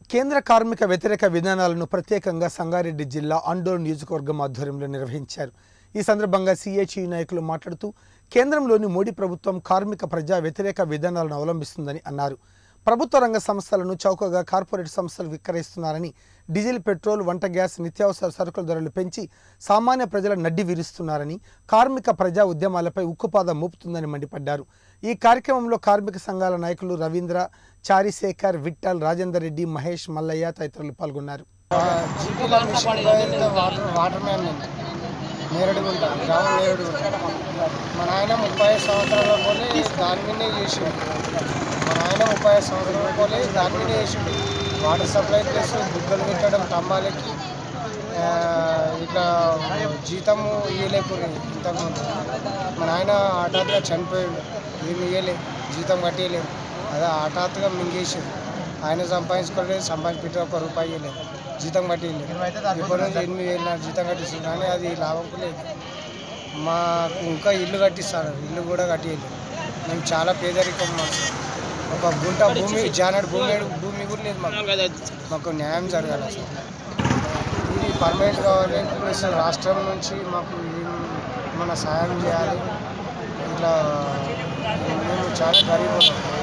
కేంద్ర కార్మిక వ్యతిరేక విధానాలను ప్రత్యేకంగా సంగారెడ్డి జిల్లా అండోర్ నియోజకవర్గం ఆధ్వర్యంలో నిర్వహించారు ఈ సందర్భంగా సిహెచ్యు నాయకులు మాట్లాడుతూ కేంద్రంలోని మోడీ ప్రభుత్వం కార్మిక ప్రజా వ్యతిరేక విధానాలను అవలంబిస్తుందని అన్నారు ప్రభుత్వ రంగ సంస్థలను చౌకగా కార్పొరేట్ సంస్థలు విక్రయిస్తున్నారని డీజిల్ పెట్రోల్ వంట గ్యాస్ నిత్యావసర సరుకుల ధరలు పెంచి సామాన్య ప్రజల నడ్డి విరుస్తున్నారని కార్మిక ప్రజా ఉద్యమాలపై ఉక్కుపాదం మోపుతుందని మండిపడ్డారు ఈ కార్యక్రమంలో కార్మిక సంఘాల నాయకులు రవీంద్ర చారిశేఖర్ విఠల్ రాజేందర్ రెడ్డి మహేష్ మల్లయ్య తదితరులు పాల్గొన్నారు జీపీలో మిషన్ బయలుతో వాటర్ వాటర్ మ్యాన్ నేను నేరడుగుంటా గ్రామం నేరడుగుంటా మా నాయన ముప్పై ఐదు సంవత్సరాల పోలే దాని మీదే చేసిండు మా నాయన ముప్పై ఐదు సంవత్సరాల పోలే దాని మీదే చేసిండు వాటర్ సప్లై ప్లస్ బుగ్గలు పెట్టడం స్తంభాలకి ఆ, ఇట్లా జీతము ఇవ్వలేకపోయి ఇంతకుముందు మా నాయన హఠాత్తుగా చనిపోయాడు ఏమి ఇవ్వలే జీతం కట్టేయలేదు అదే హఠాత్తుగా మింగేసాడు ఆయన సంపాదించుకోలేదు సంపాదించి పెట్టి ఒక రూపాయి ఇవ్వలేదు జీతం కట్టేయలేదు ఇప్పటి నుంచి ఎనిమిది వేలు నాకు జీతం కట్టిస్తుంది కానీ అది లాభంకు లేదు మాకు ఇంకా ఇల్లు కట్టిస్తారు ఇల్లు కూడా కట్టేయలేదు మేము చాలా పేదరికం మాకు ఒక గుంట భూమి జానడు భూమి భూమి కూడా లేదు మాకు మాకు న్యాయం జరగాలి అసలు ఇది పర్మనెంట్ కావాలి ప్లస్ రాష్ట్రం నుంచి మాకు ఏం మన సాయం చేయాలి ఇట్లా మేము చాలా గరీబ్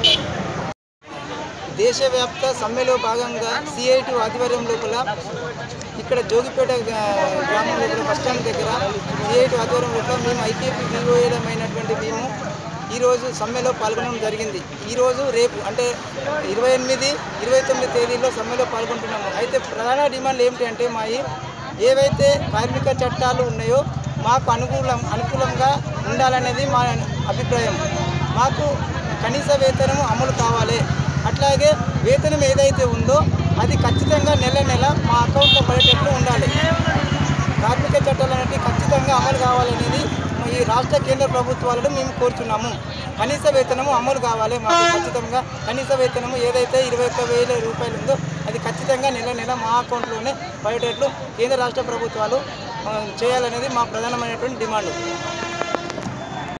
దేశవ్యాప్త సమ్మెలో భాగంగా సిఐటి ఆధ్వర్యం లోపల ఇక్కడ జోగిపేట గ్రా- గ్రామం లోపల బస్టాండ్ దగ్గర సిఐటి ఆధ్వర్యం లోపల మేము ఐకేపీ వివోఏలమైనటువంటి మేము ఈరోజు సమ్మెలో పాల్గొనడం జరిగింది ఈరోజు రేపు అంటే ఇరవై ఎనిమిది ఇరవై తొమ్మిది తేదీలో సమ్మెలో పాల్గొంటున్నాము అయితే ప్రధాన డిమాండ్ ఏమిటి అంటే మాయి ఏవైతే కార్మిక చట్టాలు ఉన్నాయో మాకు అనుకూలం అనుకూలంగా ఉండాలనేది మా అభిప్రాయం మాకు కనీస వేతనం అమలు కావాలి అట్లాగే వేతనం ఏదైతే ఉందో అది ఖచ్చితంగా నెల నెల మా అకౌంట్లో పడేటట్లు ఉండాలి కార్మిక చట్టాలు అనేవి ఖచ్చితంగా అమలు కావాలనేది మా ఈ రాష్ట్ర కేంద్ర ప్రభుత్వాలను మేము కోరుతున్నాము కనీస వేతనము అమలు కావాలి మాకు ఖచ్చితంగా కనీస వేతనము ఏదైతే ఇరవై ఒక్క వేల రూపాయలు ఉందో అది ఖచ్చితంగా నెల నెల మా అకౌంట్లోనే పడేటట్లు కేంద్ర రాష్ట్ర ప్రభుత్వాలు ఆ, చేయాలనేది మా ప్రధానమైనటువంటి డిమాండ్